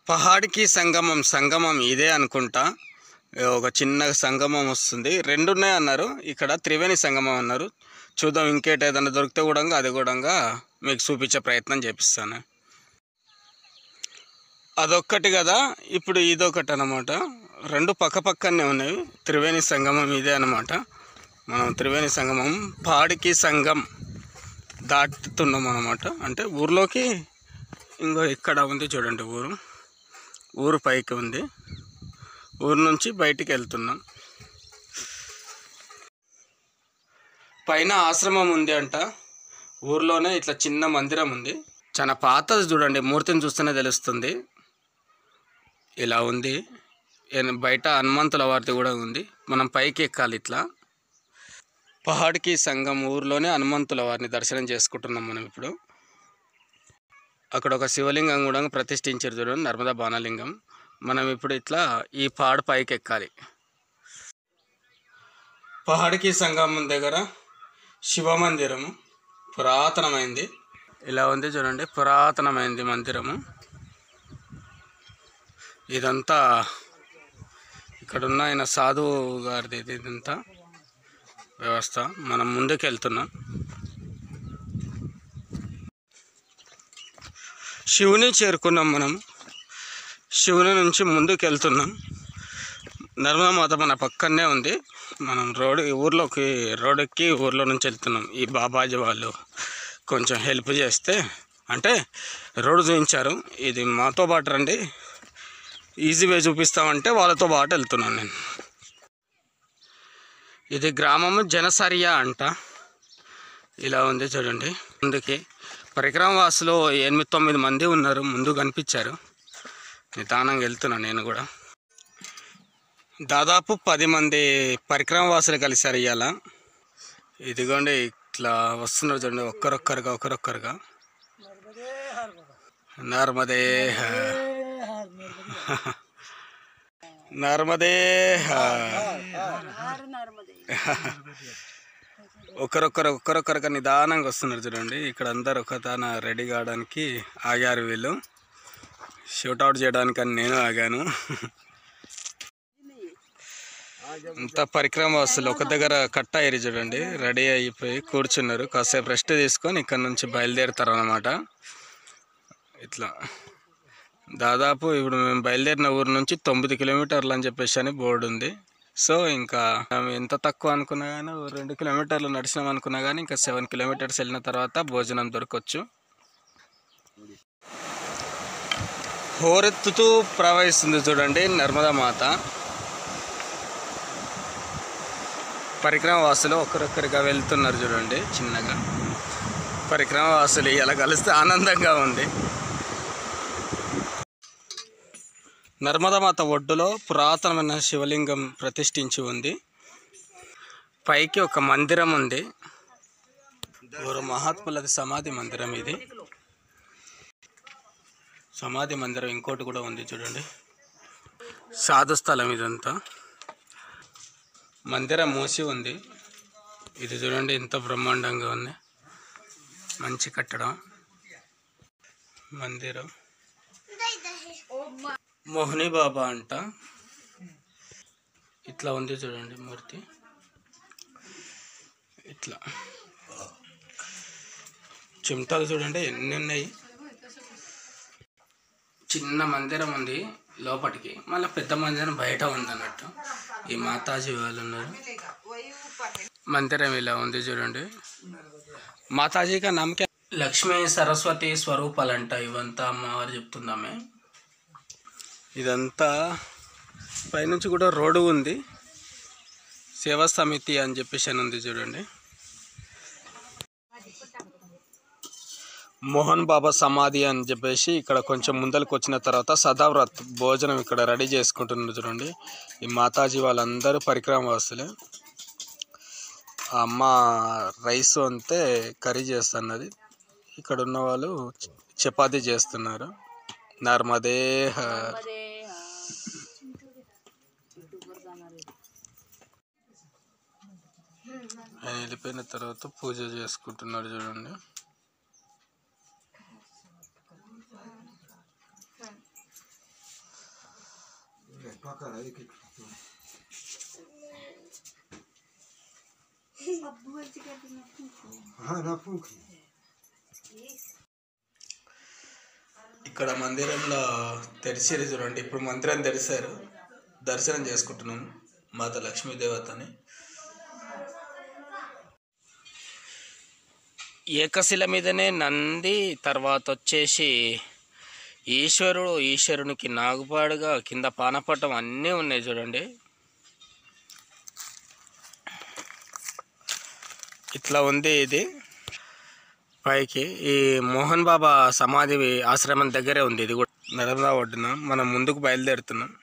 పహాడ్కి సంగమం సంగమం ఇదే అనుకుంటా ఒక చిన్న సంగమం వస్తుంది రెండు ఉన్నాయి అన్నారు ఇక్కడ త్రివేణి సంగమం అన్నారు చూద్దాం ఇంకేట ఏదైనా దొరికితే కూడా అది కూడా మీకు చూపించే ప్రయత్నం చేపిస్తాను అదొక్కటి కదా ఇప్పుడు ఇదొకటి అనమాట రెండు పక్క పక్కనే ఉన్నాయి త్రివేణి సంగమం ఇదే అనమాట మనం త్రివేణి సంగమం పాడికి సంగం దాటుతున్నాం అనమాట అంటే ఊర్లోకి ఇంకో ఇక్కడ ఉంది చూడండి ఊరు ఊరు పైకి ఉంది ఊరు నుంచి బయటికి వెళ్తున్నాం పైన ఆశ్రమం ఉంది అంట ఊర్లోనే ఇట్లా చిన్న మందిరం ఉంది చాలా పాతది చూడండి మూర్తిని చూస్తేనే తెలుస్తుంది ఇలా ఉంది ఏన్- బయట హనుమంతుల వారిది కూడా ఉంది మనం పైకి ఎక్కాలి ఇట్లా పహాడ్కి సంఘం ఊర్లోనే హనుమంతుల వారిని దర్శనం చేసుకుంటున్నాం మనం ఇప్పుడు అక్కడ ఒక శివలింగం కూడా ప్రతిష్ఠించారు చూడండి నర్మదా బాణలింగం మనం ఇప్పుడు ఇట్లా ఈ పాడు పైకి ఎక్కాలి పహాడ్కి సంగమం దగ్గర శివ మందిరము పురాతనమైంది ఇలా ఉంది చూడండి పురాతనమైంది మందిరము ఇదంతా ఇక్కడున్న ఆయన సాధువు గారిది ఇది ఇదంతా వ్యవస్థ మనం ముందుకు వెళ్తున్నాం శివుని చేరుకున్నాం మనం శివుని నుంచి ముందుకు వెళ్తున్నాం నర్మదా మాత మన పక్కనే ఉంది మనం రోడ్ ఊర్లోకి రోడ్డుకి ఊర్లో నుంచి వెళ్తున్నాం ఈ బాబాజీ వాళ్ళు కొంచెం హెల్ప్ చేస్తే అంటే రోడ్డు చూపించారు ఇది మాతో పాటు రండి ఈజీ వే చూపిస్తామంటే వాళ్ళతో పాటు వెళ్తున్నాను నేను ఇది గ్రామము జనసరియా అంట ఇలా ఉంది చూడండి ముందుకి పరిక్రమ వాసులు ఎనిమిది తొమ్మిది మంది ఉన్నారు ముందు కనిపించారు నిదానంగా వెళ్తున్నాను నేను కూడా దాదాపు పది మంది పరిక్రమ వాసులు కలిశారు ఇవాళ ఇదిగోండి ఇట్లా వస్తున్నారు చూడండి ఒక్కరొక్కరుగా ఒక్కరొక్కరుగా నర్మదే హ- నర్మదే హ- ఒకరొక్కరు ఒక్కరొక్కరుగా నిదానంగా వస్తున్నారు చూడండి ఇక్కడ అందరు ఒక తాన రెడీ కావడానికి ఆగారు వీళ్ళు షూట్అవుట్ చేయడానికి అని నేను ఆగాను ఇంత పరిక్రమ వస్తువులు ఒక దగ్గర కట్ట అయ్యారు చూడండి రెడీ అయిపోయి కూర్చున్నారు కాసేపు రెస్ట్ తీసుకొని ఇక్కడ నుంచి బయలుదేరుతారు అనమాట ఇట్లా దాదాపు ఇప్పుడు మేము బయలుదేరిన ఊరు నుంచి తొమ్మిది కిలోమీటర్లు అని చెప్పేసి అని బోర్డు ఉంది సో ఇంకా మేము ఎంత తక్కువ అనుకున్నా కానీ ఓ రెండు కిలోమీటర్లు నడిచినాం అనుకున్నా కానీ ఇంకా సెవెన్ కిలోమీటర్స్ వెళ్ళిన తర్వాత భోజనం దొరకవచ్చు హోరెత్తుతూ ప్రవహిస్తుంది చూడండి నర్మదా మాత పరిక్రమ వాసులు ఒకరొక్కరిగా వెళ్తున్నారు చూడండి చిన్నగా పరిక్రమ వాసులు ఇలా కలిస్తే ఆనందంగా ఉంది నర్మదామాత ఒడ్డులో పురాతనమైన శివలింగం ప్రతిష్ఠించి ఉంది పైకి ఒక మందిరం ఉంది ఓరు మహాత్ములది సమాధి మందిరం ఇది సమాధి మందిరం ఇంకోటి కూడా ఉంది చూడండి సాధు స్థలం ఇదంతా మందిరం మూసి ఉంది ఇది చూడండి ఎంత బ్రహ్మాండంగా ఉంది మంచి కట్టడం మందిరం మోహిని బాబా అంట ఇట్లా ఉంది చూడండి మూర్తి ఇట్లా చిమటలు చూడండి ఎన్ని ఉన్నాయి చిన్న మందిరం ఉంది లోపటికి మళ్ళీ పెద్ద మందిరం బయట ఉంది అన్నట్టు ఈ మాతాజీ వాళ్ళు ఉన్నారు మందిరం ఇలా ఉంది చూడండి మాతాజీ కా నామ్ క్యా లక్ష్మీ సరస్వతి స్వరూపాలంట ఇవంతా అమ్మవారు చెప్తుందామే ఇదంతా పైనుంచి కూడా రోడ్డు ఉంది సేవా సమితి అని చెప్పేసి అని ఉంది చూడండి మోహన్ బాబా సమాధి అని చెప్పేసి ఇక్కడ కొంచెం ముందరికి వచ్చిన తర్వాత సదావ్రత్ భోజనం ఇక్కడ రెడీ చేసుకుంటున్నారు చూడండి ఈ మాతాజీ వాళ్ళందరూ పరిక్రమ వాసులే ఆ అమ్మ రైస్ అంతే కర్రీ చేస్తున్నది ఇక్కడ ఉన్న వాళ్ళు చ- చపాతీ చేస్తున్నారు నర్మదే హ- ఆయన వెళ్ళిపోయిన తర్వాత పూజ చేసుకుంటున్నారు చూడండి पकड़ एक एक हाँ ना फूक ఇక్కడ మందిరంలో తెరిచారు చూడండి ఇప్పుడు మందిరం తెరిచారు దర్శనం చేసుకుంటున్నాం మాత లక్ష్మీ దేవతని ఏకశిల మీదనే నంది తర్వాత వచ్చేసి ఈశ్వరుడు ఈశ్వరునికి నాగుపాడుగా కింద పానపట్టం అన్నీ ఉన్నాయి చూడండి ఇట్లా ఉంది ఇది పైకి ఈ మోహన్ బాబా సమాధి ఆశ్రమం దగ్గరే ఉంది ఇది కూడా నర్మదా ఒడ్డున మనం ముందుకు బయలుదేరుతున్నాం